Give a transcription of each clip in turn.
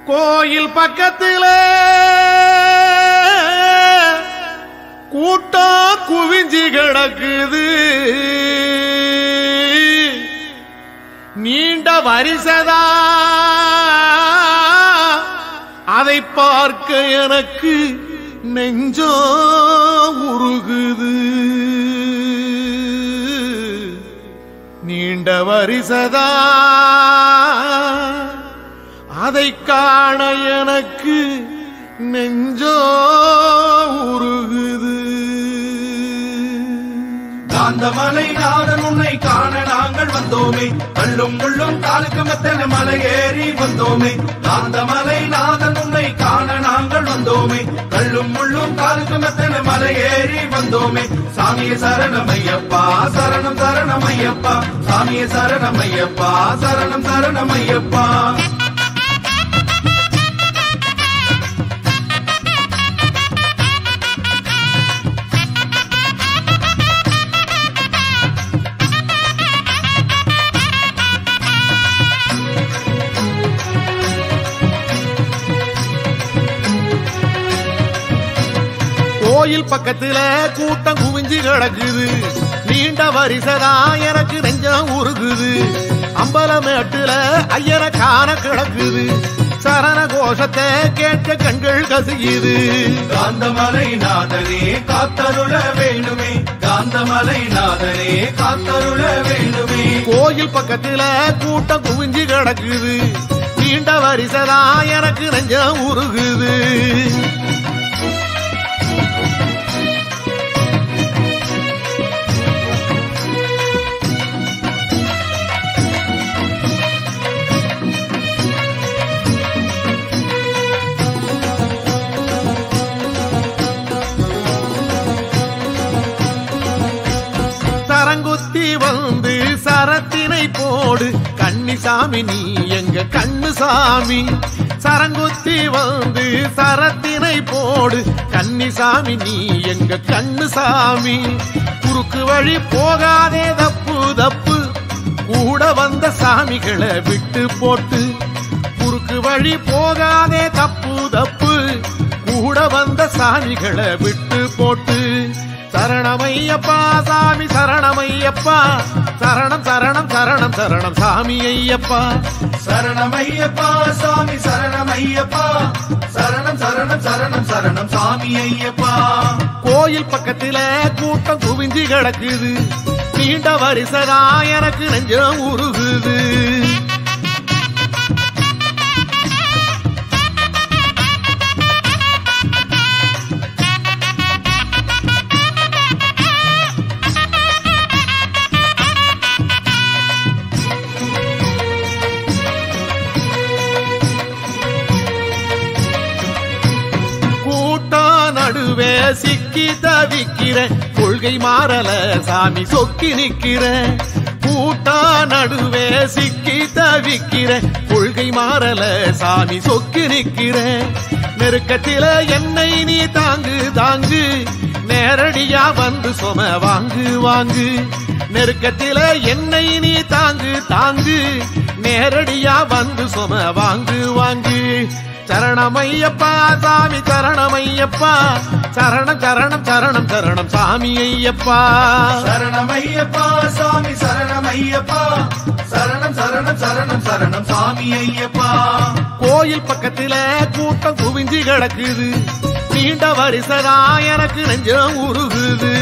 கோயில் பக்கத்துல கூட்டம் குவிஞ்சி கிடக்குது நீண்ட வரிசதா அதை பார்க்க எனக்கு நெஞ்சோ உருகுது நீண்ட வரிசதா அதை காண எனக்கு நெஞ்சோ உருகுது காந்தமலை நாதன் உன்னை காண நாங்கள் வந்தோமே கள்ளும் முள்ளும் காலுக்கு மெத்தன மலை ஏறி வந்தோமே காந்தமலை நாதன் உன்னை காண நாங்கள் வந்தோமே கள்ளும் முள்ளும் காலுக்கு மெத்தன மலை ஏறி வந்தோமே சாமிய சரணமையப்பா சரணம் சரணமையப்பா சாமிய சரணமையப்பா சரணம் சரணமையப்பா கோயில் பக்கத்துல கூட்டம் குவிஞ்சு கிடக்குது நீண்ட வரிசதா எனக்கு நெஞ்சம் உருகுது அம்பலமேட்டுல ஐயன காண கிடக்குது சரண கோஷத்தை கேட்க கண்கள் கசியுது காந்தமலை நாதனே காத்தருள வேண்டுமே காந்தமலை நாதனே காத்தருள வேண்டுமே கோயில் பக்கத்துல கூட்டம் குவிஞ்சு கிடக்குது நீண்ட வரிசதா எனக்கு நெஞ்சம் உருகுது சரங்குத்தி வந்து சரத்தினை போடு கன்னிசாமி நீ எங்க கண்ணு சாமி சரங்குத்தி வந்து சரத்தினை போடு கன்னிசாமி நீ எங்க கண்ணு சாமி குறுக்கு வழி போகாதே தப்பு தப்பு கூட வந்த சாமிகளை விட்டு போட்டு குறுக்கு வழி போகாதே தப்பு தப்பு கூட வந்த சாமிகளை விட்டு போட்டு சரணமையப்பா சாமி சரணமையப்பா சரணம் சரணம் சரணம் சரணம் சாமி ஐயப்பா சரணமையப்பா சாமி சரணமையப்பா சரணம் சரணம் சரணம் சரணம் சாமி ஐயப்பா கோயில் பக்கத்துல கூட்டம் குவிஞ்சு கிடக்குது நீண்ட வரிசதா எனக்கு நெஞ்சம் உருகுது கூட்டம் நடுவே சிக்கி தவிக்கிற கொள்கை மாறல சாமி சொக்கி நிக்கிற கூட்டம் நடுவே சிக்கி தவிக்கிற கொள்கை மாறல சாமி சொக்கி நிக்கிற நெருக்கத்தில என்னை நீ தாங்கு தாங்கு நேரடியா வந்து சொம வாங்கு வாங்கு நெருக்கத்தில என்னை நீ தாங்கு தாங்கு நேரடியா வந்து சொம வாங்கு வாங்கு சரணமையப்பா சாமி சரணமையப்பா சரணம் சரணம் சரணம் சரணம் சாமி ஐயப்பா சரணமையப்பா சாமி சரணமையப்பா சரணம் சரணம் சரணம் சரணம் சாமி ஐயப்பா கோயில் பக்கத்துல கூட்டம் குவிஞ்சு கிடக்குது நீண்ட வரிசதா எனக்கு நெஞ்சம் உருகுது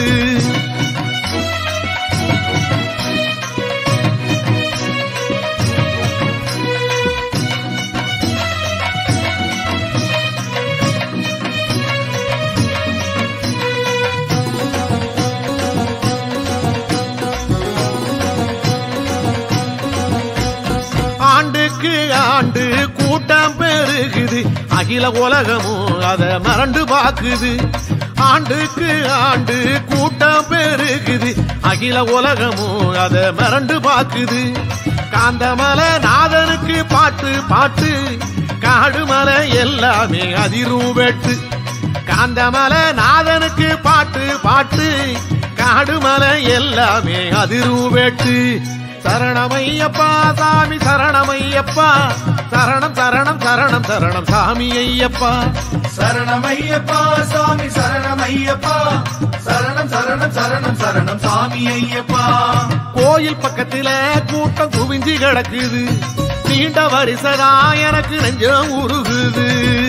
ஆண்டுக்கு ஆண்டு கூட்டம் பெருகுது அகில உலகமும் அத மறந்து பாக்குது ஆண்டுக்கு ஆண்டு கூட்டம் பெருகுது அகில உலகமும் அத மறந்து பாக்குது காந்தமலை நாதனுக்கு பாட்டு பாட்டு காடுமலை எல்லாமே அதிரும் வெட்டு காந்தமலை நாதனுக்கு பாட்டு பாட்டு காடுமலை எல்லாமே அதிரும் வெட்டு சரணமையப்பா சாமி சரணமையப்பா சரணம் சரணம் சரணம் சரணம் சாமி ஐயப்பா சரணமையப்பா சாமி சரணமையப்பா சரணம் சரணம் சரணம் சரணம் சாமி ஐயப்பா கோயில் பக்கத்துல கூட்டம் குவிஞ்சு கிடக்குது நீண்ட வரிசதா எனக்கு நெஞ்சம் உருகுது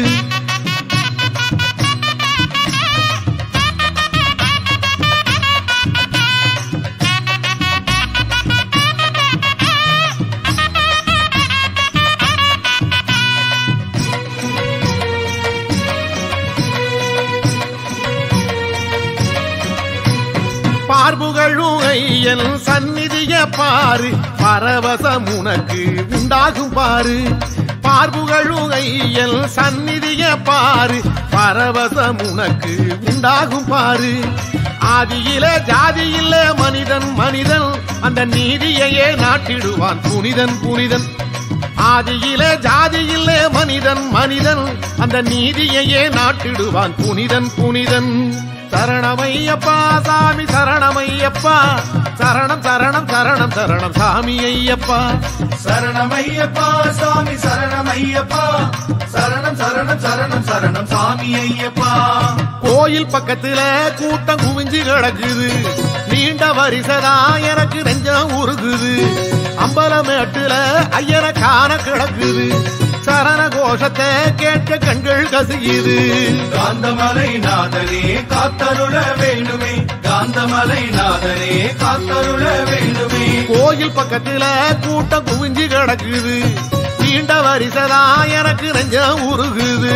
பார்புகழும் ஐயன் சந்நிதிய பாரு பரவசம் உனக்கு உண்டாகும் பாரு பார்புகழும் ஐயன் சந்நிதிய பாரு பரவசம் உனக்கு உண்டாகும் பாரு ஆதியில ஜாதியில மனிதன் மனிதன் அந்த நீதியையே நாட்டிடுவான் புனிதன் புனிதன் ஆதியிலே ஜாதியிலே மனிதன் மனிதன் அந்த நீதியையே நாட்டிடுவான் புனிதன் புனிதன் சரணமையப்பா சாமி சரணமையப்பா சரணம் சரணம் சரணம் சரணம் சாமி ஐயப்பா சரணமையப்பா சாமி சரணமையப்பா சரணம் சரணம் சரணம் சரணம் சாமி ஐயப்பா கோயில் பக்கத்துல கூட்டம் குவிஞ்சு கிடக்குது நீண்ட வரிசதா எனக்கு நெஞ்சம் உருகுது அம்பலமேட்டுல ஐயனை காண கிடக்குது சரண கோஷத்தை கேட்க கண்கள் கசியுது காந்தமலை நாதனே காத்தருள வேண்டுமே காந்தமலை நாதனே காத்தருள வேண்டுமே கோயில் பக்கத்துல கூட்டம் குவிஞ்சு கிடக்குது நீண்ட வரிசதா எனக்கு நெஞ்சம் உருகுது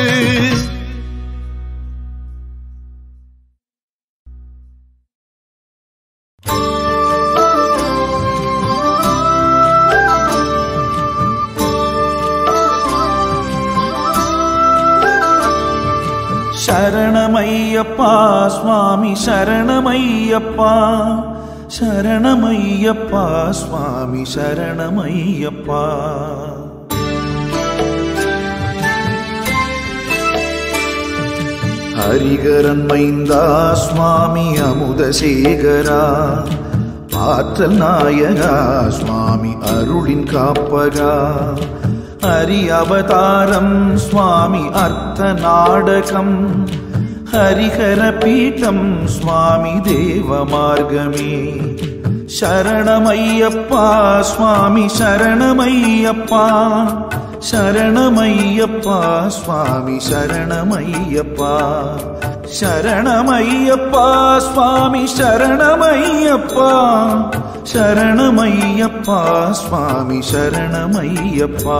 ಶರಣಮಯ್ಯಪ್ಪ ಸ್ವಾಮಿ ಶರಣಮಯ್ಯಪ್ಪ ಶರಣಮಯ್ಯಪ್ಪ ಸ್ವಾಮಿ ಶರಣಮಯ್ಯಪ್ಪ ஹரிகரன் மைந்தா சுவாமி அமுதசேகரா ஆற்றல் நாயகா சுவாமி அருளின் காப்பகா ஹரி அவதாரம் சுவாமி அர்த்த நாடகம் ஹரிஹர பீட்டம் சுவாமி தேவ மார்க்கமே சரணமையப்பா சுவாமி சரணமையப்பா சரணமையப்பா சுவாமி சரணமையப்பா சரணமையப்பா சுவாமி சரணமையப்பா சரணமையப்பா சுவாமி சரணமையப்பா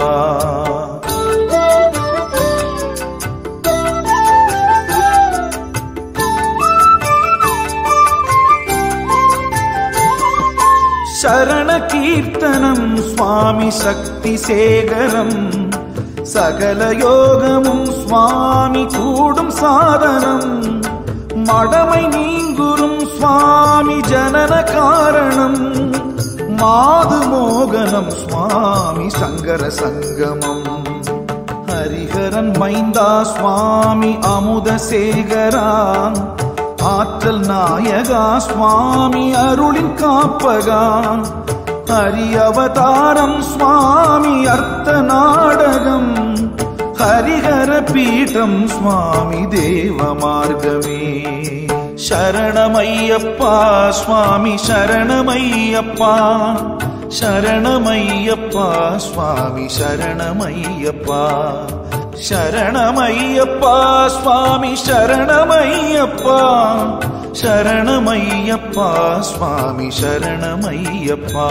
சரண கீர்த்தனம் சுவாமி சக்தி சேகரம் சகல யோகமும் சுவாமி கூடும் சாதனம் மடமை நீங்குறும் சுவாமி ஜனன காரணம் மாது மோகனம் சுவாமி சங்கர சங்கமம் ஹரிஹரன் மைந்தா சுவாமி அமுத சேகரா ஆற்றல் நாயகா சுவாமி அருளின் காப்பகா ஹரி அவதாரம் சுவாமி அர்த்த நாடகம் ஹரிஹர பீட்டம் சுவாமி தேவ மார்க்கமே சரணமையப்பா சுவாமி சரணமையப்பா சரணமையப்பா சுவாமி சரணமையப்பா சரணமையப்பா சுவாமி சரணமையப்பா சரணமையப்பா சுவாமி சரணமையப்பா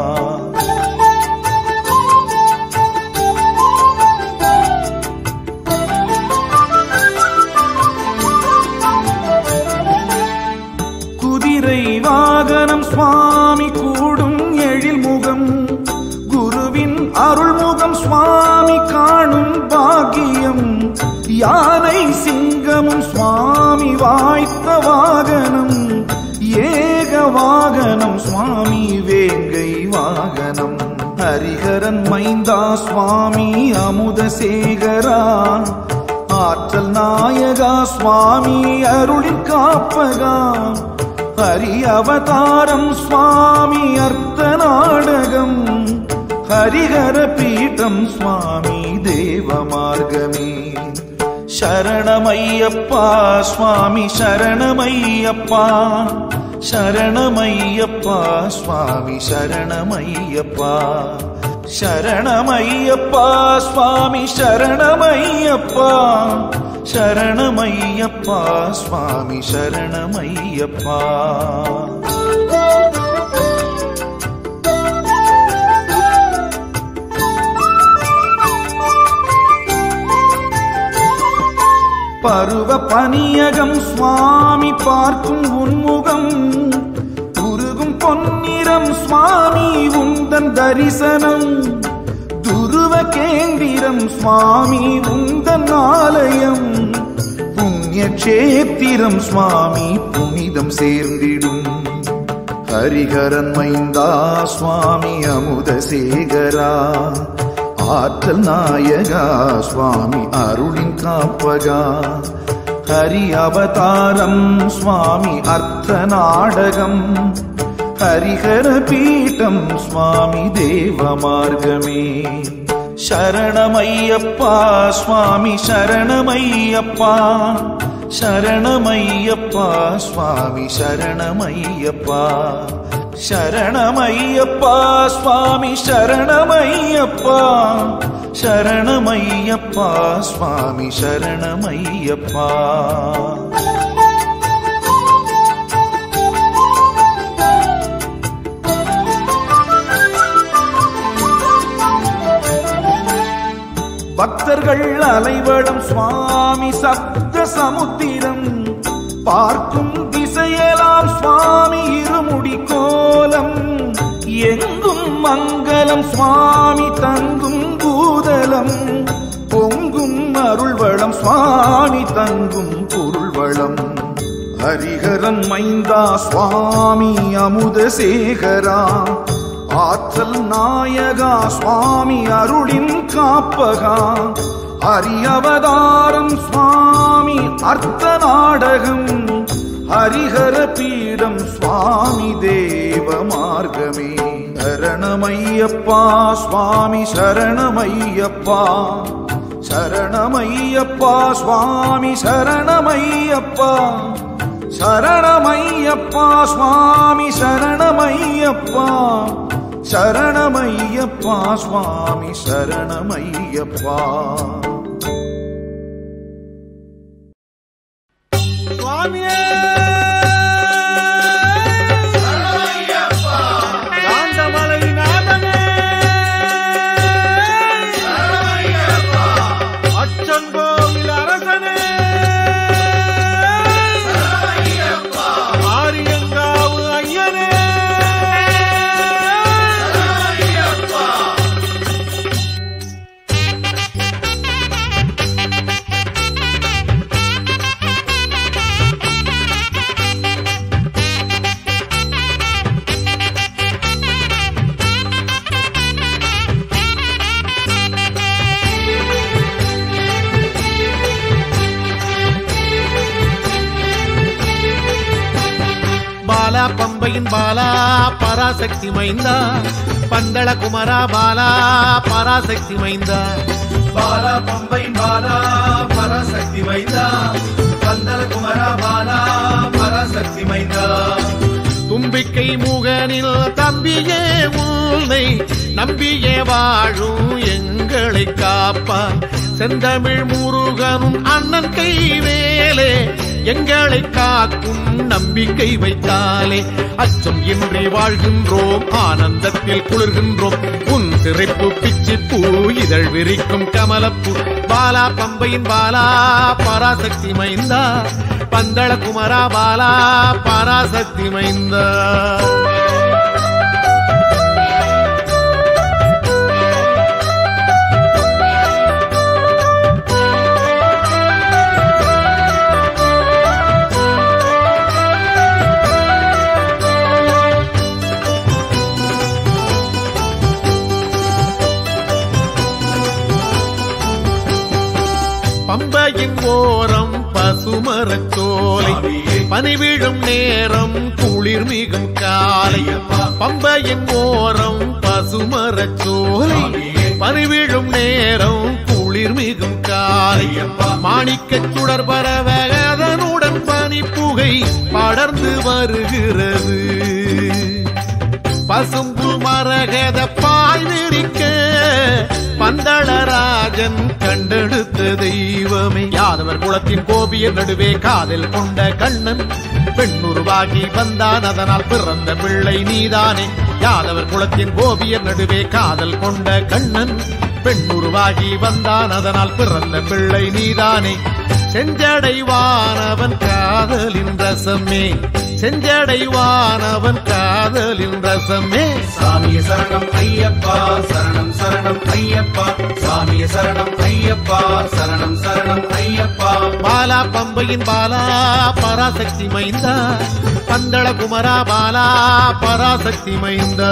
குதிரை வாகனம் சுவாமி கூடும் எழில் முகம் குருவின் அருள்முகம் சுவாமி காணும் பாக்கியம் யானை சிங்கமும் சுவாமி வாய்த்த வாகனம் ஏக வாகனம் சுவாமி வேங்கை வாகனம் ஹரிஹரன் மைந்தா சுவாமி அமுதசேகரா ஆற்றல் நாயகா சுவாமி அருளின் காப்பகா ஹரி அவதாரம் சுவாமி அர்த்த நாடகம் ஹரிஹர பீఠம் சுவாமி தேவ மார்க்கமே சரணமையப்பா சுவாமி சரணமையப்பா சரணமையப்பா சுவாமி சரணமையப்பா சரணமையப்பா சுவாமி சரணமையப்பா சரணமையப்பா சுவாமி சரணமையப்பா பருவ பனியகம் சுவாமி பார்க்கும் உன்முகம் உருகும் பொன்னிறம் சுவாமி உந்தன் தரிசனம் துருவ கேந்திரம் சுவாமி உந்தன் ஆலயம் புண்ணிய கஷேத்திரம் சுவாமி புனிதம் சேர்ந்திடும் ஹரிஹரன் மைந்தா சுவாமி அமுத சேகரா ஆற்றல் நாயகா சுவாமி அருளின் காப்பகா ஹரி அவதாரம் சுவாமி அர்த்த நாடகம் ஹரிஹர பீఠம் சுவாமி தேவ மார்க்கமே சரணமையப்பா சுவாமி சரணமையப்பா சரணமையப்பா சுவாமி சரணமையப்பா சரணமையப்பா சுவாமி சரணமையப்பா சரணமையப்பா சுவாமி சரணமையப்பா பக்தர்கள் அலைவடம் சுவாமி சப்த சமுத்திரம் பார்க்கும் திசையெல்லாம் சுவாமி இருமுடி கோலம் எங்கும் மங்களம் சுவாமி தங்கும் பூதலம் பொங்கும் அருள்வளம் சுவாமி தங்கும் பொருள்வளம் ஹரிஹரன் மைந்தா சுவாமி அமுத சேகரா ஆற்றல் நாயகா சுவாமி அருளின் காப்பகா ஹரியவதாரம் சுவாமி அர்த்த நாடகம் ஹரிஹர பீடம் சுவாமி தேவ மார்க்கமே சரணமையப்பா சுவாமி சரணமையப்பா சரணமையப்பா சுவாமி சரணமையப்பா சரணமையப்பா சுவாமி சரணமையப்பா சரணமையப்பா சுவாமி சரணமையப்பா சுவாமியே காந்தமலை நாதனே அச்சங்கோவில் அரசனே ஆரியங்காவு ஐயனே பாலா பம்பையின் பாலா பராசக்தி மைந்தா பந்தள குமரா பாலா பராசக்தி மைந்தா பாலா பம்பை பாலா பராசக்தி மைந்தா பந்தல குமரா பாலா பராசக்தி மைந்தா தும்பிக்கை முகனில் தம்பியே உன்னை நம்பியே வாழும் எங்களை காப்பா செந்தமிழ் முருகனும் அண்ணன் கை வேலே எங்களை காக்கும் நம்பிக்கை வைத்தாலே அச்சம் இன்றி வாழ்கின்றோம் ஆனந்தத்தில் குளிர்கின்றோம் உன் சிறைப்பு பிச்சி பூ இதழ் விரிக்கும் கமலப்பூ பாலா பம்பையின் பாலா பராசக்தி மைந்தா பந்தள குமரா பாலா பராசக்தி மைந்தா பம்பையின் ஓரம் பசுமரச்சோலை பனிவிழும் நேரம் குளிர் மிகும் காலை பம்பையின் ஓரம் பசுமரச்சோலை பனிவிழும் நேரம் குளிர் மிகும் காலை மாணிக்கச் சுடர் பரவ அதனுடன் பனிப்புகை படர்ந்து வருகிறது பசும்பு மரகத பாய் விரிக்க பந்தளராஜன் கண்டெடுத்த தெய்வமே யாதவர் குலத்தின் கோபிய நடுவே காதல் கொண்ட கண்ணன் பெண்ணுருவாகி வந்தான் அதனால் பிறந்த பிள்ளை நீதானே யாதவர் குலத்தின் கோபியர் நடுவே காதல் கொண்ட கண்ணன் பெண்ணுருவாகி வந்தான் அதனால் பிறந்த பிள்ளை நீதானே செஞ்சடைவானவன் காதலின் ரசமே செஞ்சடைவானவன் காதலின் ரசமே சாமிய சரணம் ஐயப்பா சரணம் சரணம் ஐயப்பா சாமிய சரணம் ஐயப்பா சரணம் சரணம் ஐயப்பா பாலா பம்பையின் பாலா பராசக்தி மைந்தா பந்தள குமரா பாலா பராசக்தி மைந்தா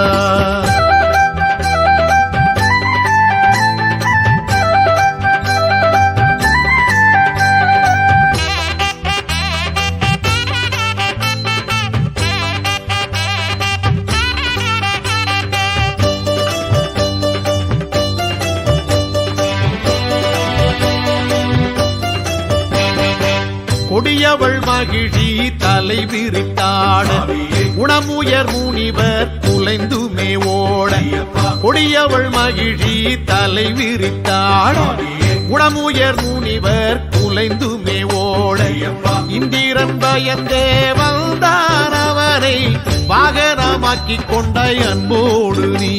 கொடியவள் மகிழி தலை விரித்தாட குணமுயர் முனிவர் குலைந்துமே ஓட கொடியவள் மகிழி தலை விரித்தாட குணமுயர் முனிவர் குலைந்துமே ஓட இந்திரன் பயந்தே வந்தான் அவனை வாகனமாக்கிக் கொண்ட அன்போடு நீ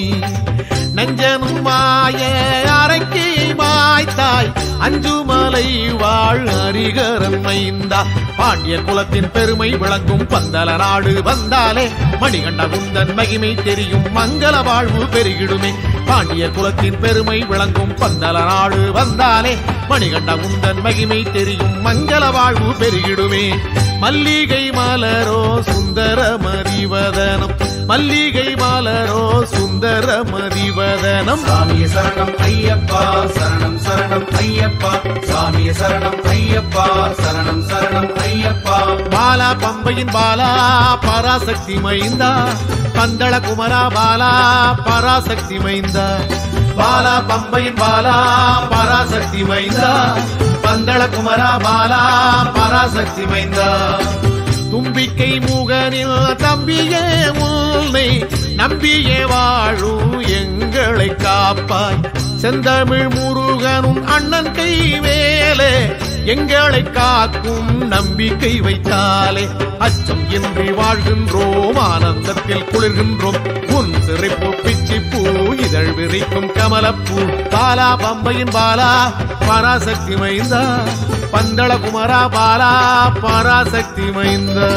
நஞ்சனும் மாய அரைக்கி மாய்த்தாய் அஞ்சுமலை வாழ் அரிகரன் மைந்தா பாண்டிய குலத்தின் பெருமை விளங்கும் பந்தல நாடு வந்தாலே மணிகண்ட குந்தன் மகிமை தெரியும் மங்கள வாழ்வு பெருகிடுமே பாண்டிய குலத்தின் பெருமை விளங்கும் பந்தல நாடு வந்தாலே மணிகண்ட குந்தன் மகிமை தெரியும் மங்கள வாழ்வு பெருகிடுமே மல்லிகை மலரோ சுந்தர மதிவதனம் மல்லிகை மலரோ சுந்தர மதிவதனம் சாமிய சரணம் ஐயப்பா சரணம் சரணம் ஐயப்பா சாமிய சரணம் ஐயப்பா சரணம் சரணம் ஐயப்பா பாலா பம்பையின் பாலா பராசக்தி மைந்தா பந்தள குமரா பாலா பராசக்தி மைந்தா பாலா பம்பையின் பாலா பராசக்தி மைந்தா பந்தள குமரா பாலா பராசக்தி மைந்தா தும்பிக்கை முகனில் தம்பியே உன்னை நம்பியே வாழும் எங்களை காப்பாய் செந்தமிழ் முருகனும் அண்ணன் கை வேலே எங்களை காக்கும் நம்பிக்கை வைத்தாலே அச்சம் இன்றி வாழ்கின்றோம் ஆனந்தத்தில் குளிர்கின்றோம் உன் சிறைப்பு பிச்சி பூ இதழ் விரிக்கும் கமலப்பூ பாலா பம்பையின் பாலா பராசக்தி மைந்தா பந்தள குமரா பாலா பராசக்தி மைந்தா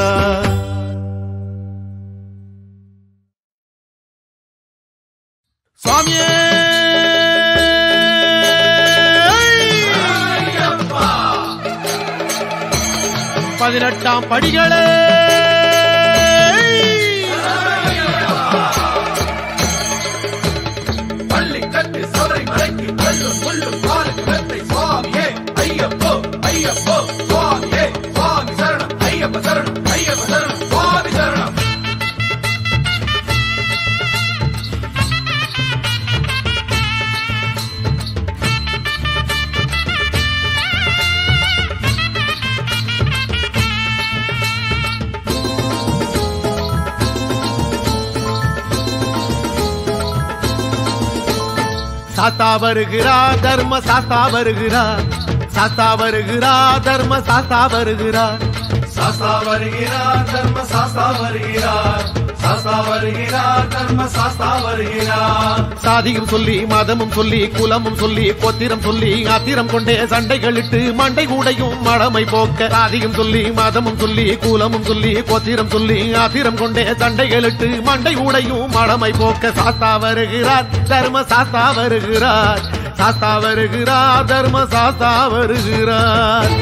சுவாமியே பதினெட்டாம் படிகளே பள்ளி கட்டு சபரி மலைக்கு கல்லும் முள்ளும் காலுக்கு மெத்தை சுவாமியே ஐயப்போ ஐயப்போ சுவாமியே சுவாமி சரணம் ஐயப்ப சரணம் ஐயப்ப சரணம் சுவாமி சரணம் சாஸ்தா வருகிறா தர்ம சாஸ்தா வருகிறா சாஸ்தா வருகிறா தர்ம சாஸ்தா வருகிறா சாஸ்தா வருகிறார் தர்ம சாஸ்தா வருகிறார் சாஸ்தா வருகிறார் தர்ம சாஸ்தா வருகிறார் சாதியும் சொல்லி மதமும் சொல்லி குலமும் சொல்லி கோத்திரம் சொல்லி ஆத்திரம் கொண்டே சண்டைகளிட்டு மண்டை கூடையும் மடமை போக்க சாதியும் சொல்லி மதமும் சொல்லி குலமும் சொல்லி கோத்திரம் சொல்லி ஆத்திரம் கொண்டே சண்டைகளிட்டு மண்டை கூடையும் மடமை போக்க சாஸ்தா வருகிறார் தர்ம சாஸ்தா வருகிறார் சாஸ்தா வருகிறார் தர்ம சாஸ்தா வருகிறார்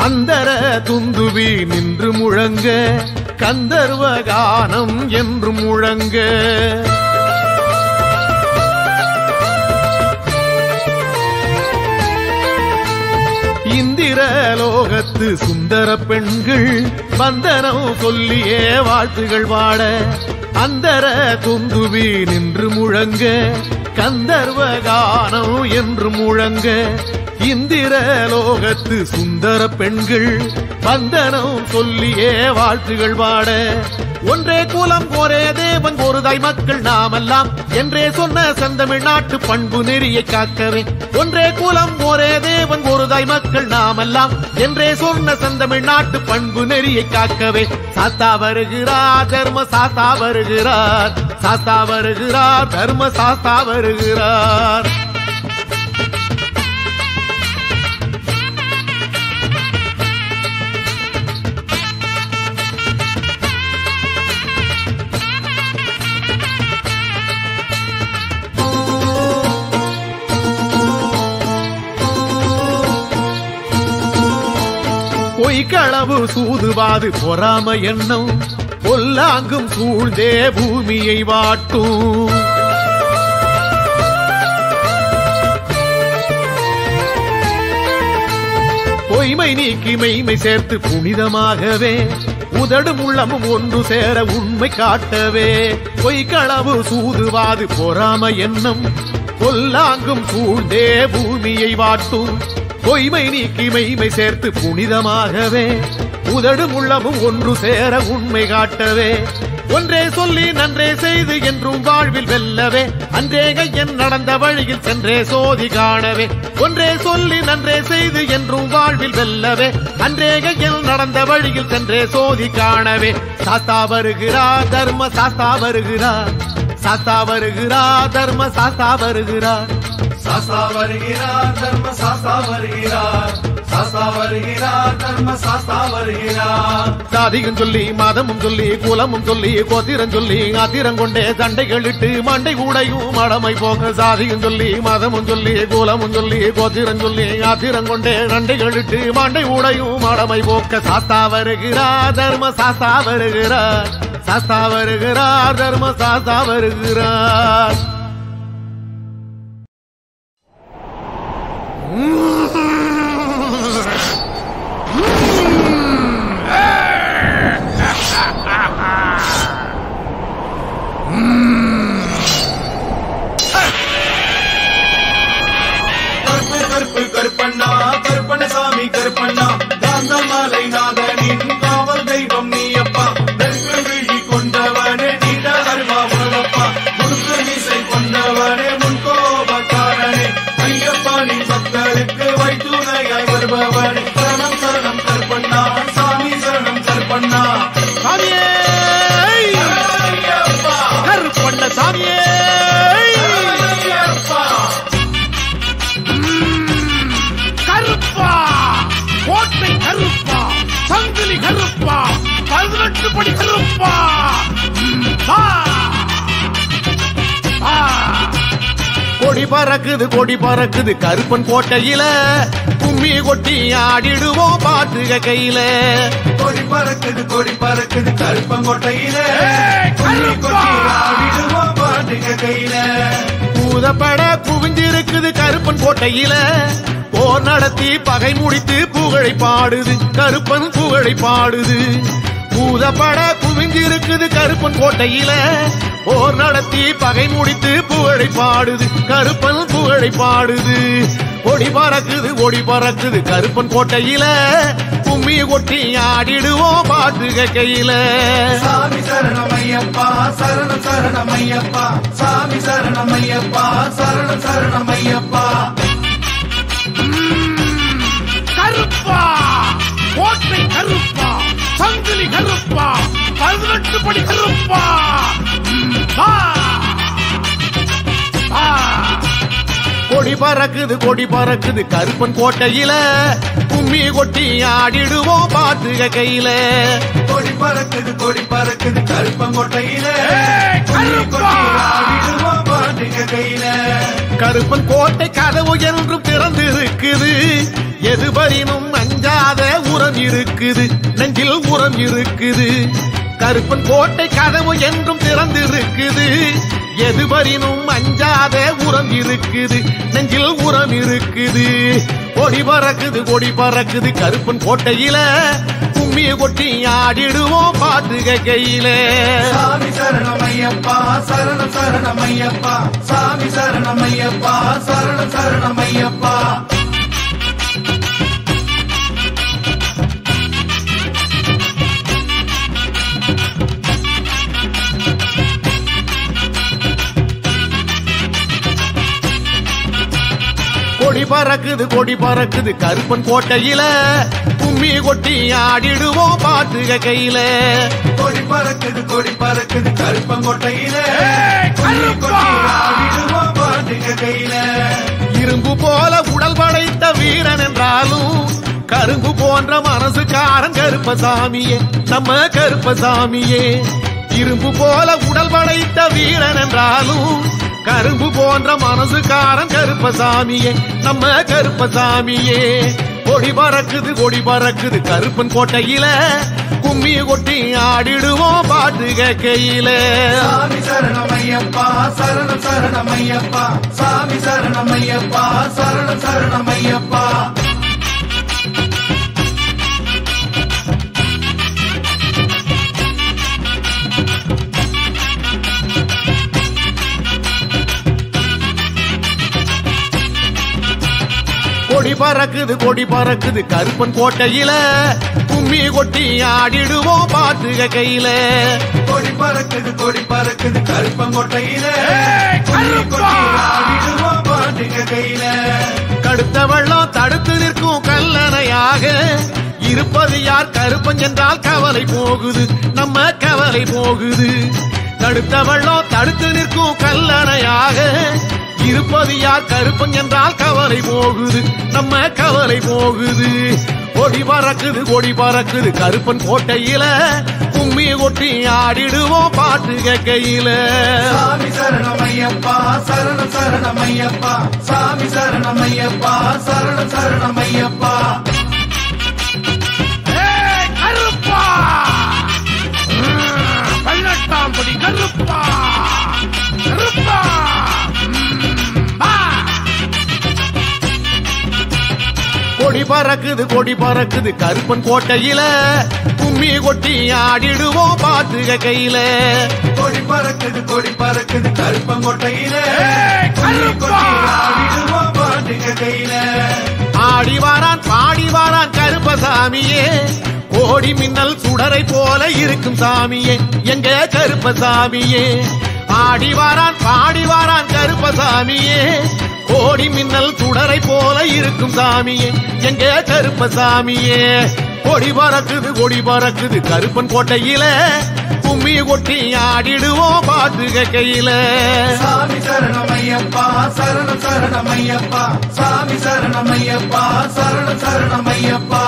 அந்தர துந்துவி நின்று முழங்க கந்தர்வ கானம் என்று முழங்க இந்திர லோகத்து சுந்தர பெண்கள் வந்தனம் சொல்லியே வாழ்த்துகள் வாட அந்தர துந்துவி நின்று முழங்க கந்தர்வ கானம் என்று முழங்க இந்திர லோகத்து சுந்தர பெண்கள் வந்தனம் சொல்லியே வாழ்த்துகள் வாட ஒன்றே குலம் ஒரே தேவன் ஒரு தாய் மக்கள் நாமெல்லாம் என்றே சொன்ன செந்தமிழ் நாட்டு பண்பு நெறியை காக்கவே ஒன்றே குலம் ஒரே தேவன் ஒரு தாய் மக்கள் நாமெல்லாம் என்றே சொன்ன செந்தமிழ் நாட்டு பண்பு நெறியை காக்கவே சாத்தா வருகிறார் தர்ம சாஸ்தா வருகிறார் சாஸ்தா வருகிறார் தர்ம சாஸ்தா வருகிறார் பொய்க்களவு சூதுவாது பொறாம எண்ணம் பொல்லாங்கும் சூழ்ந்தே பூமியை வாட்டும் பொய்மை நீக்கி மெய்மை சேர்த்து புனிதமாகவே உதடும் உள்ளமும் ஒன்று சேர உண்மை காட்டவே பொய்க்களவு சூதுவாது பொறாம எண்ணம் கொல்லாங்கும் சூழ்ந்தே பூமியை வாட்டும் பொய்மை நீக்கி மெய்மை சேர்த்து புனிதமாகவே உதடும் உள்ளமும் ஒன்று சேர உண்மை காட்டவே ஒன்றே சொல்லி நன்றே செய்து என்றும் வாழ்வில் வெல்லவே அன்றே கையன் நடந்த வழியில் சென்றே சோதி காணவே ஒன்றே சொல்லி நன்றே செய்து என்றும் வாழ்வில் வெல்லவே அன்றே கையன் நடந்த வழியில் சென்றே சோதி காணவே சாஸ்தா வருகிறார் தர்ம சாஸ்தா வருகிறார் சாஸ்தா வருகிறார் தர்ம சாஸ்தா வருகிறார் சாஸ்தா வருகிறார் தர்ம சாஸ்தா வருகிறார் சாஸ்தா வருகிறார் தர்ம சாஸ்தா வருகிறார் சாதிகம் சொல்லி மதமும் சொல்லி குலமும் சொல்லி கோத்திரம் சொல்லி ஆத்திரம் கொண்டே சண்டைகளிட்டு மண்டை கூடையும் மடமை போக சாதிகம் சொல்லி மதமும் சொல்லி குலமும் சொல்லி கோத்திரம் சொல்லி ஆத்திரம் கொண்டே சண்டைகளிட்டு மண்டை கூடையும் மடமை போக்க சாஸ்தா வருகிறார் தர்ம சாஸ்தா வருகிறார் சாஸ்தா வருகிறார் தர்ம சாஸ்தா வருகிறார் கருப்பு கருப்பு கருப்பண்ணா கருப்பண்ணசாமி கருப்பண்ணா காந்தமாலை நாதனின் காவல் தெய்வம் நீயப்பா நெருப்பு விழி கொண்டவனே நீட அருவா உலகப்பா முழுக்க மீசை கொண்டவனே முன்கோபக்காரனே ஐயப்பா நீ பக்தருக்கு வைத்துணையாய் வருபவனே சரணம் சரணம் கருப்பண்ணா சாமி சரணம் கருப்பண்ணா சாமியே ஐயப்பா கருப்பண்ண சாமியே ஐயப்பா கருப்பா கோட்டை கருப்பா சங்கிலி கருப்பா பதினெட்டு படி கருப்பா ம், வா. வா. கொடி பறக்குது கொடி பறக்குது கருப்பன் கோட்டையில கும்மி கொட்டி ஆடிடுவோம் பாட்டுக கையில கொடி பறக்குது கொடி பறக்குது கருப்பங்கோட்டையில ஏய், கொடி கருப்பா! கொடி ஆடிடுவோம் பாட்டுங்க கையில பூதப்பட குவிஞ்சிருக்குது கருப்பன் கோட்டையில போர் நடத்தி பகை முடித்து புகழை பாடுது கருப்பன் புகழை பாடுது பூதப்பட குவிஞ்சிருக்குது கருப்பன் கோட்டையில போர் நடத்தி பகை முடித்து புகழை பாடுது கருப்பன் புகழை பாடுது ஒடி பறக்குது ஒடி பறக்குது கருப்பன் கோட்டையில கும்மி கொட்டி ஆடிடுவோம் பாட்டுக கையில சாமி சரணமையப்பா சரணம் சரணமையப்பா சாமி சரணமையப்பா சரணம் சரணமையப்பா கருப்பா கோட்டை கருப்பா சங்கிலி கருப்பா பதினெட்டு படி கருப்பா ம், வா. வா. கொடி பறக்குது கொடி பறக்குது கருப்பன் கோட்டையில கும்மி கொட்டி ஆடிடுவோம் பாட்டுக கையில கொடி பறக்குது கொடி பறக்குது கருப்பங்கோட்டையில ஏய், கொடி கருப்பா! கொடி ஆடிடுவோம் பாட்டுங்க கையில கருப்பன் கோட்டை கதவு என்றும் திறந்திருக்குது எதுவரினும் அஞ்சாத உரம் இருக்குது நெஞ்சில் உரம் இருக்குது கருப்பன் கோட்டை கதவு என்றும் திறந்திருக்குது எதுவரினும் அஞ்சாத உரம் இருக்குது நெஞ்சில் உரம் இருக்குது கொடி பறக்குது கொடி பறக்குது கருப்பன் கோட்டையில கும்மிய கொட்டி ஆடிடுவோம் பாட்டுக கையில சாமி சரணமையப்பா சரணம் சரணமையப்பா சாமி சரணமையப்பா சரணம் சரணமையப்பா கொடி பறக்குது கொடி பறக்குது கருப்பன் கோட்டையில கும்மி கொட்டி ஆடிடுவோம் பாட்டுக கையில கொடி பறக்குது கொடி பறக்குது கருப்பங்கோட்டையில கொடி கொடி ஆடிடுவோம் பாட்டுங்க கையில இரும்பு போல உடல் படைத்த வீரன் என்றாலும் கரும்பு போன்ற மனசுக்காரன் கருப்பசாமியே நம்ம கருப்பசாமியே இரும்பு போல உடல் படைத்த வீரன் என்றாலும் கரும்பு போன்ற மனசுக்காரன் கருப்பசாமியே நம்ம கருப்பசாமியே கொடி பறக்குது கொடி பறக்குது கருப்பன் கோட்டையில கும்மி கொட்டி ஆடிடுவோம் பாட்டுக கையில சாமி சரணமையப்பா சரணம் சரணமையப்பா சாமி சரணமையப்பா சரணம் சரணமையப்பா கொடி பறக்குது கொடி பறக்குது கருப்பன் கோட்டையில கும்மி கொட்டி ஆடிடுவோம் பாட்டுக கையில கொடி பறக்குது கொடி பறக்குது கருப்பங்கோட்டையில கொடி கொடி ஆடிடுவோம் பாட்டுங்க கையில கடுத்த வெள்ளம் தடுத்து நிற்கும் கல்லணையாக இருப்பது யார் கருப்பன் என்றால் கவலை போகுது நம்ம கவலை போகுது தடுத்த வெள்ளம் தடுத்து நிற்கும் கல்லணையாக இருப்பது யார் கருப்பன் என்றால் கவலை போகுது நம்ம கவலை போகுது கொடி பறக்குது கொடி பறக்குது கருப்பன் கோட்டையில கும்மி கொட்டி ஆடிடுவோம் பாட்டுக கையில சாமி சரணமையப்பா சரணம் சரணமையப்பா சாமி சரணமையப்பா சரணம் சரணமையப்பா கருப்பா பதினெட்டாம் படி கருப்பா கருப்பா கொடி பறக்குது கொடி பறக்குது கருப்பன் கோட்டையில கும்மி கொட்டி ஆடிடுவோம் பாட்டுக கையில கொடி பறக்குது கொடி பறக்குது கருப்பங்கோட்டையில கொடி கொடி ஆடிடுவோம் பாட்டுங்க கையில ஆடி வாரான் பாடி வாரான் கருப்பசாமியே கோடி மின்னல் சுடரை போல இருக்கும் சாமியே எங்க கருப்பசாமியே ஆடி வாரான் பாடி வாரான் கருப்பசாமியே கோடி மின்னல் சுடரை போல இருக்கும் சாமியே எங்க கருப்பசாமியே கொடி பறக்குது கொடி பறக்குது கருப்பன் கோட்டையில கும்மி கொட்டி ஆடிடுவோம் பாட்டுக கையில சாமி சரணமையப்பா சரணம் சரணமையப்பா சாமி சரணமையப்பா சரணம் சரணமையப்பா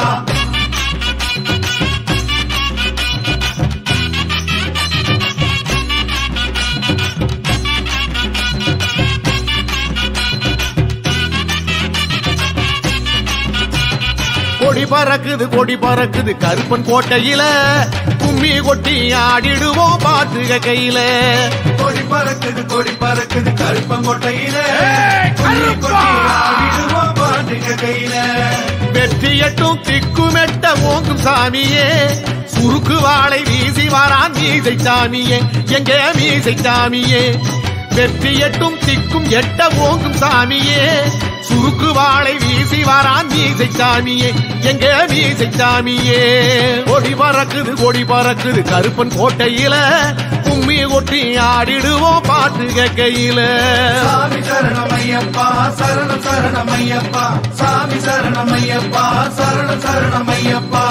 கொடி பறக்குது கொடி பறக்குது கருப்பன் கோட்டையில கும்மி கொட்டி ஆடிடுவோம் பாட்டுக கையில கொடி பறக்குது கொடி பறக்குது கருப்பங்கோட்டையில கொடி கொடி ஆடிடுவோம் பாட்டுங்க கையில வெற்றி எட்டும் திக்குமெட்ட ஓங்கும் சாமியே சுருக்கு வாளை வீசி வாரான் மீசை சாமியே எங்க மீசை சாமியே வெற்றி எட்டும் திக்கும் எட்ட ஓங்கும் சாமியே சுருக்கு வாளை வீசி வாரான் மீசை சாமியே எங்க மீசை சாமியே கொடி பறக்குது கொடி பறக்குது கருப்பன் கோட்டையில கும்மி கொட்டி ஆடிடுவோம் பாட்டுக கையில சாமி சரணமையப்பா சரணம் சரணமையப்பா சாமி சரணமையப்பா சரணம் சரணமையப்பா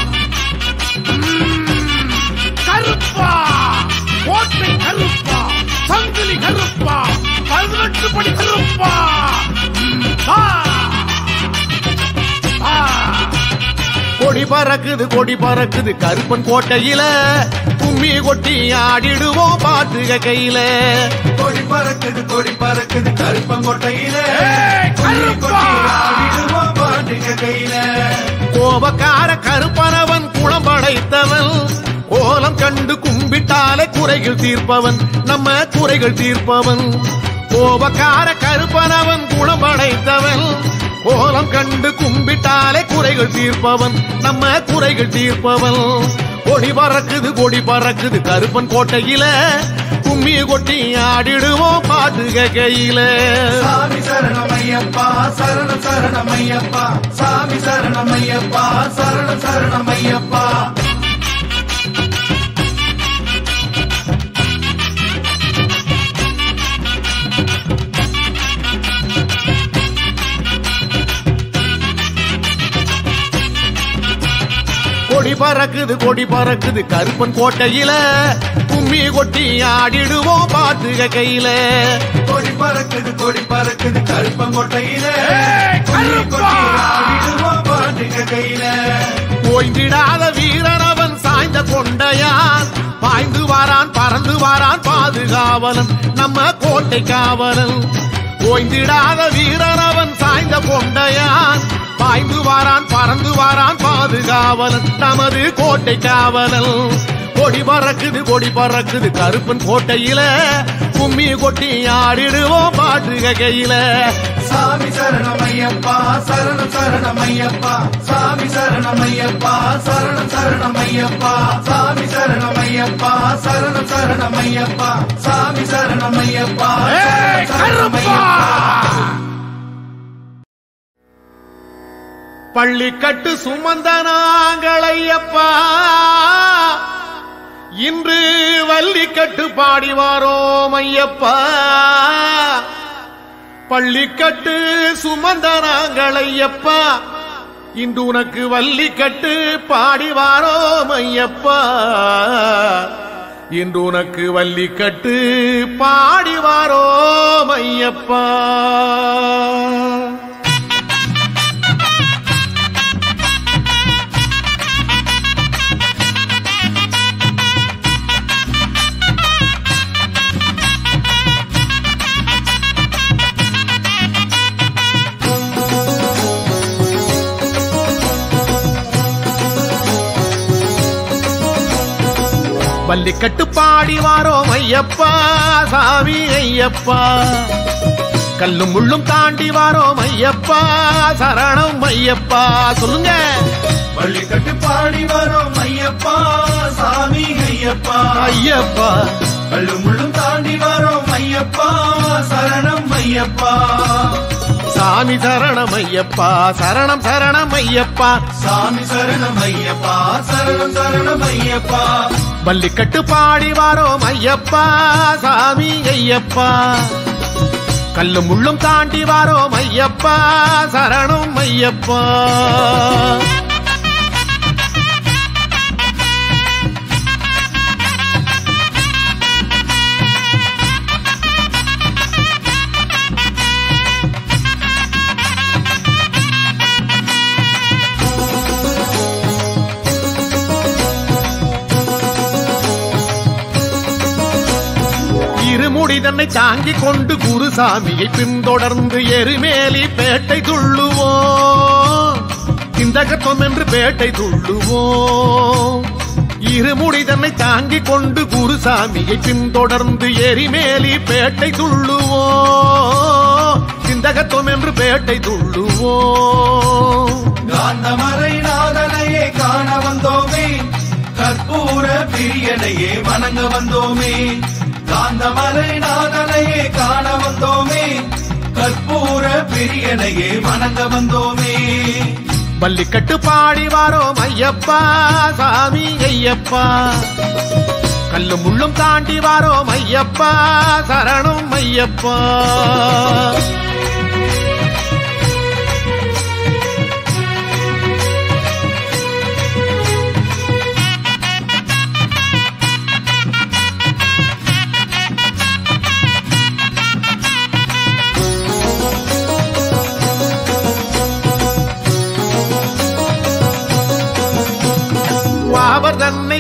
கருப்பா கோட்டை கருப்பா சங்கிலி கருப்பா பதினெட்டு படி கருப்பா ம், வா. வா. கொடி பறக்குது கொடி பறக்குது கருப்பன் கோட்டையில கும்மி கொட்டி ஆடிடுவோம் பாட்டுக கையில கொடி பறக்குது கொடி பறக்குது கருப்பங்கோட்டையில கொடி கொட்டி ஆடிடுவோம் பாட்டுங்க கையில கோபக்கார கருப்பனவன் குளம் படைத்தவன் கோலம் கண்டு கும்பிட்டாலே குறைகள் தீர்ப்பவன் நம்ம குறைகள் தீர்ப்பவன் கோபக்கார கருப்பனவன் குளம் படைத்தவன் கோலம் கண்டு கும்பிட்டாலே குறைகள் தீர்ப்பவன் நம்ம குறைகள் தீர்ப்பவன் கொடி பறக்குது கொடி பறக்குது கருப்பன் கோட்டையில கும்மி கொட்டி ஆடிடுவோம் பாட்டுக கையில சாமி சரணமையப்பா சரணம் சரணமையப்பா சாமி சரணமையப்பா சரணம் சரணமையப்பா கொடி பறக்குது கொடி பறக்குது கருப்பன் கோட்டையில கும்மி கொட்டி ஆடிடுவோம் பாட்டுக கையில கொடி பறக்குது கொடி பறக்குது கருப்பங்கோட்டையில கொடி கொட்டி ஆடிடுவோம் பாட்டுங்க கையில ஓய்ந்திடாத வீரனவன் சாய்ந்த கொண்டையான் பாய்ந்து வாரான் பறந்து வாரான் பாதுகாவலன் நம்ம கோட்டை காவலன் ஓய்ந்திடாத வீரனவன் சாய்ந்த கொண்டையான் பாய்ந்து வாரான் பறந்து வாரான் பாதுகாவலன் நமது கோட்டை காவலன் கொடி பறக்குது கொடி பறக்குது கருப்பன் கோட்டையில கும்மி கொட்டி ஆடிடுவோம் பாட்டுக கையில சாமி சரணமையப்பா சரணம் சரணமையப்பா சாமி சரணமையப்பா சரணம் சரணமையப்பா சாமி சரணமையப்பா சரணம் சரணமையப்பா சாமி சரணமையப்பா சரணம் சரணமையப்பா பள்ளிக்கட்டு சுமந்த நாங்களையப்பா இன்று வள்ளிக்கட்டு பாடி வாரோம் ஐயப்பா பள்ளிக்கட்டு சுமந்த நாங்களையப்பா இன்று உனக்கு வள்ளிக்கட்டு பாடி வாரோம் ஐயப்பா இன்று உனக்கு வள்ளிக்கட்டு பாடி வாரோம் ஐயப்பா வள்ளிக்கட்டு பாடி வாரோம் ஐயப்பா சாமி ஐயப்பா கல்லும் முள்ளும் தாண்டி வாரோம் ஐயப்பா சரணம் ஐயப்பா சொல்லுங்க பள்ளிக்கட்டு பாடி வரோம் ஐயப்பா சாமி ஐயப்பா ஐயப்பா கள்ளும் முள்ளும் தாண்டி வரோம் ஐயப்பா சரணம் ஐயப்பா சாமி சரணம் ஐயப்பா சரணம் சரணம் ஐயப்பா சாமி சரணம் ஐயப்பா சரணம் சரணம் ஐயப்பா வள்ளிக்கட்டு பாடி வாரோம் ஐயப்பா சாமி ஐயப்பா கல்லும் முள்ளும் தாண்டி வாரோம் ஐயப்பா சரணம் ஐயப்பா இருமுடி தன்னை தாங்கிக் கொண்டு குருசாமியை பின்தொடர்ந்து எருமேலி பேட்டை துள்ளுவோம் சிந்தகத்துவம் என்று பேட்டை துள்ளுவோம் இருமுடி தன்னை தாங்கிக் கொண்டு குருசாமியை பின்தொடர்ந்து எரிமேலி பேட்டை துள்ளுவோம் சிந்தகத்துவம் என்று பேட்டை துள்ளுவோம் காந்தமறை நாதனையே காண வந்தோமே கற்பூர பிரியனையே வணங்க வந்தோமே காந்தமலை நாதனையே காண வந்தோமே கற்பூர பிரியனையே வணங்க வந்தோமே பள்ளிக்கட்டு பாடி வாரோம் ஐயப்பா சாமி ஐயப்பா கல்லும் முள்ளும் தாண்டி வாரோம் ஐயப்பா சரணம் ஐயப்பா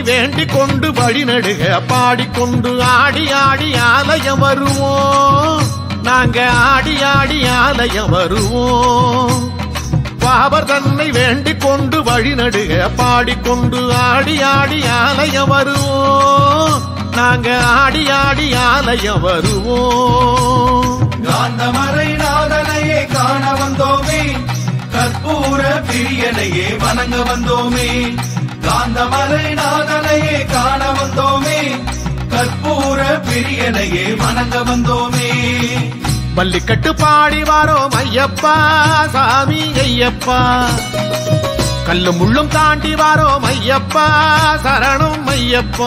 வேண்டிக் கொண்டு வழிநடுக பாடிக்கொண்டு ஆடி ஆடி ஆலயம் வருவோம் நாங்க ஆடி ஆடி ஆலயம் வருவோம் பாபர் தன்னை வேண்டிக் கொண்டு வழிநடுக பாடிக்கொண்டு ஆடி ஆடி ஆலயம் வருவோம் நாங்க ஆடி ஆடி ஆலயம் வருவோம் காந்தமறை நாதனையே காண வந்தோமே கற்பூர பிரியனையே வணங்க வந்தோமே காந்தமறை நாதனையே காண வந்தோமே கற்பூர பிரியனையே வணங்க வந்தோமே பள்ளிக்கட்டு பாடி வாரோம் ஐயப்பா சாமி ஐயப்பா கல்லும் முள்ளும் தாண்டி வாரோம் ஐயப்பா சரணம் ஐயப்பா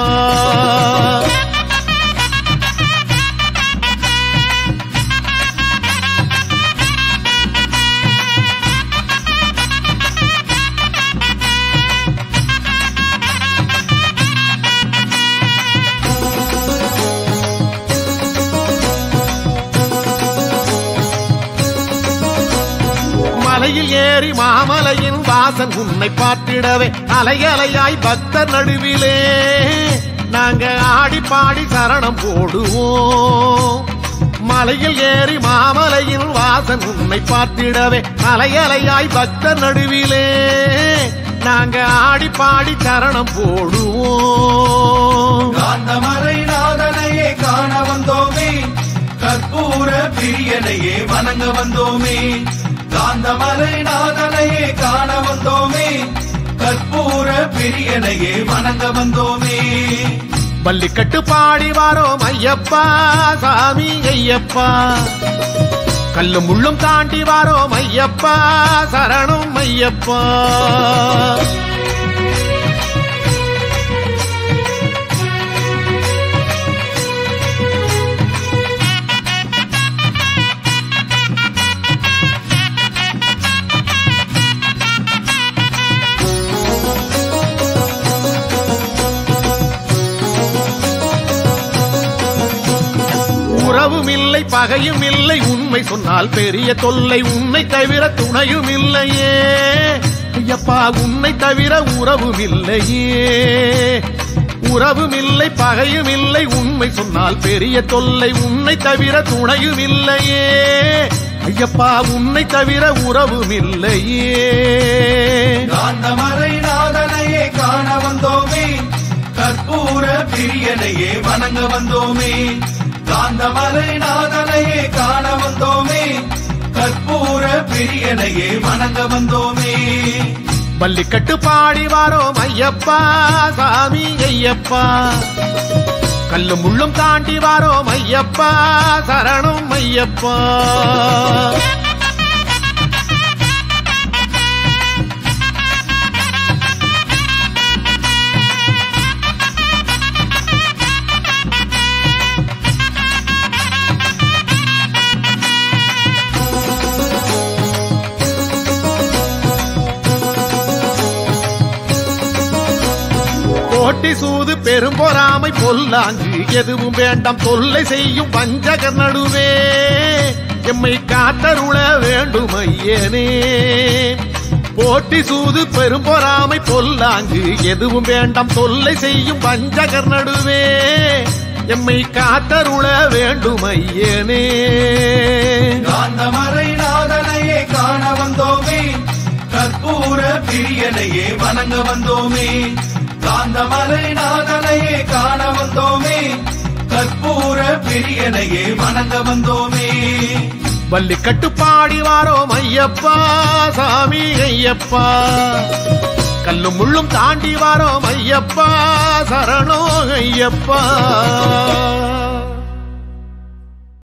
மலையில் ஏறி மாமலையின் வாசன் உன்னை பார்த்திடவே அலையலையாய் பக்தர் நடுவிலே நாங்க ஆடி பாடி சரணம் போடுவோம் மலையில் ஏறி மாமலையின் வாசன் உன்னை பார்த்திடவே அலையலையாய் பக்தர் நடுவிலே நாங்க ஆடி பாடி சரணம் போடுவோம் காந்தமறை நாதனையே காண வந்தோமே கற்பூர பிரியனையே வணங்க வந்தோமே காந்தமலை நாதனையே காண வந்தோமே கற்பூர பிரியனையே வணங்க வந்தோமே பள்ளிக்கட்டு பாடி வாரோம் ஐயப்பா சாமி ஐயப்பா கல்லும் முள்ளும் தாண்டி வாரோம் ஐயப்பா சரணம் ஐயப்பா உறவும் இல்லை பகையும் இல்லை உண்மை சொன்னால் பெரிய தொல்லை உன்னை தவிர துணையும் இல்லையே ஐயப்பா உன்னை தவிர உறவும் இல்லையே உறவும் இல்லை பகையும் இல்லை உண்மை சொன்னால் பெரிய தொல்லை உன்னை தவிர துணையும் இல்லையே ஐயப்பா உன்னை தவிர உறவும் இல்லையே காந்தமறை நாதனையே காண வந்தோமே கற்பூர பிரியனையே வணங்க வந்தோமே காந்தமலை நாதனையே காண வந்தோமே கற்பூர பிரியனையே வணங்க வந்தோமே பள்ளிக்கட்டு பாடி வாரோம் ஐயப்பா சாமி ஐயப்பா கல்லும் முள்ளும் தாண்டி வாரோம் ஐயப்பா சரணம் ஐயப்பா கோட்டி சூது பெரும்பொறாமை பொல்லாங்கு எதுவும் வேண்டாம் தொல்லை செய்யும் பஞ்சகர் நடுவே எம்மை காத்தருள வேண்டும் ஐயனே போட்டி சூது பெரும்பொறாமை பொல்லாங்கு எதுவும் வேண்டாம் தொல்லை செய்யும் பஞ்சகர் நடுவே எம்மை காத்தருள வேண்டும் ஐயனே காந்தமறை நாதனையே காண வந்தோமே கற்பூர பிரியனையே வணங்க வந்தோமே காந்தமலை நாதனையே காண வந்தோமே கற்பூர பிரியனையே வணங்க வந்தோமே வள்ளிக்கட்டு பாடி வாரோம் ஐயப்பா சாமி ஐயப்பா கல்லும் முள்ளும் தாண்டி வாரோம் ஐயப்பா சரணோ ஐயப்பா